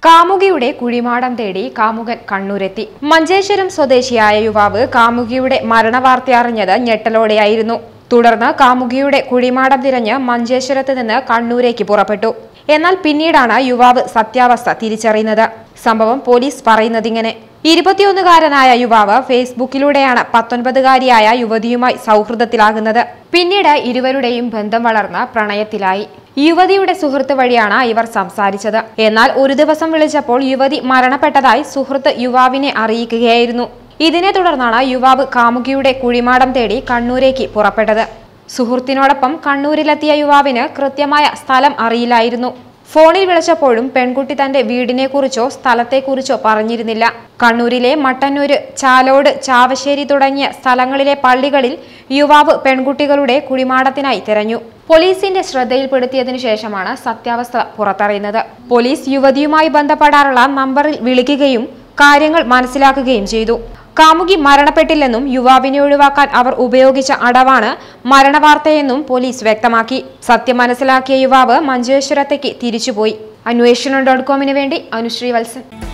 കാമുകിയുടെ കുഴിമാടം തേടി കാമുകൻ കണ്ണൂരെത്തി മഞ്ചേശ്വരം സ്വദേശിയായ യുവാവ് കാമുകിയുടെ മരണവാർത്തയറിഞ്ഞത് ഞെട്ടലോടെയായിരുന്നു തുടർന്ന് കാമുകിയുടെ കുഴിമാടം തിരഞ്ഞ് മഞ്ചേശ്വരത്ത് നിന്ന് കണ്ണൂരേക്ക് പുറപ്പെട്ടു എന്നാൽ പിന്നീടാണ് യുവാവ് സത്യാവസ്ഥ തിരിച്ചറിയുന്നത് സംഭവം പോലീസ് പറയുന്നതിങ്ങനെ ഇരുപത്തിയൊന്നുകാരനായ യുവാവ് ഫേസ്ബുക്കിലൂടെയാണ് പത്തൊൻപതുകാരിയായ യുവതിയുമായി സൗഹൃദത്തിലാകുന്നത് പിന്നീട് ഇരുവരുടെയും ബന്ധം വളർന്ന് പ്രണയത്തിലായി യുവതിയുടെ സുഹൃത്ത് വഴിയാണ് ഇവർ സംസാരിച്ചത് എന്നാൽ ഒരു ദിവസം വിളിച്ചപ്പോൾ യുവതി മരണപ്പെട്ടതായി സുഹൃത്ത് യുവാവിനെ അറിയിക്കുകയായിരുന്നു ഇതിനെ തുടർന്നാണ് യുവാവ് കാമുകിയുടെ കുഴിമാടം തേടി കണ്ണൂരേക്ക് പുറപ്പെട്ടത് സുഹൃത്തിനോടൊപ്പം കണ്ണൂരിലെത്തിയ യുവാവിന് കൃത്യമായ സ്ഥലം അറിയില്ലായിരുന്നു ഫോണിൽ വിളിച്ചപ്പോഴും പെൺകുട്ടി തന്റെ വീടിനെക്കുറിച്ചോ സ്ഥലത്തെക്കുറിച്ചോ പറഞ്ഞിരുന്നില്ല കണ്ണൂരിലെ മട്ടന്നൂര് ചാലോട് ചാവശ്ശേരി തുടങ്ങിയ സ്ഥലങ്ങളിലെ പള്ളികളിൽ യുവാവ് പെൺകുട്ടികളുടെ കുഴിമാടത്തിനായി തിരഞ്ഞു പോലീസിന്റെ ശ്രദ്ധയിൽപ്പെടുത്തിയതിനു ശേഷമാണ് സത്യാവസ്ഥ പുറത്തറിയുന്നത് പോലീസ് യുവതിയുമായി ബന്ധപ്പെടാറുള്ള നമ്പറിൽ വിളിക്കുകയും കാര്യങ്ങൾ മനസ്സിലാക്കുകയും ചെയ്തു കാമുകി മരണപ്പെട്ടില്ലെന്നും യുവാവിനെ ഒഴിവാക്കാൻ അവർ ഉപയോഗിച്ച അടവാണ് മരണവാർത്തയെന്നും പോലീസ് വ്യക്തമാക്കി സത്യം മനസ്സിലാക്കിയ യുവാവ് മഞ്ചേശ്വരത്തേക്ക് തിരിച്ചുപോയി അന്വേഷണം ഡോട്ട് കോമിന് വേണ്ടി അനുശ്രീ വത്സൻ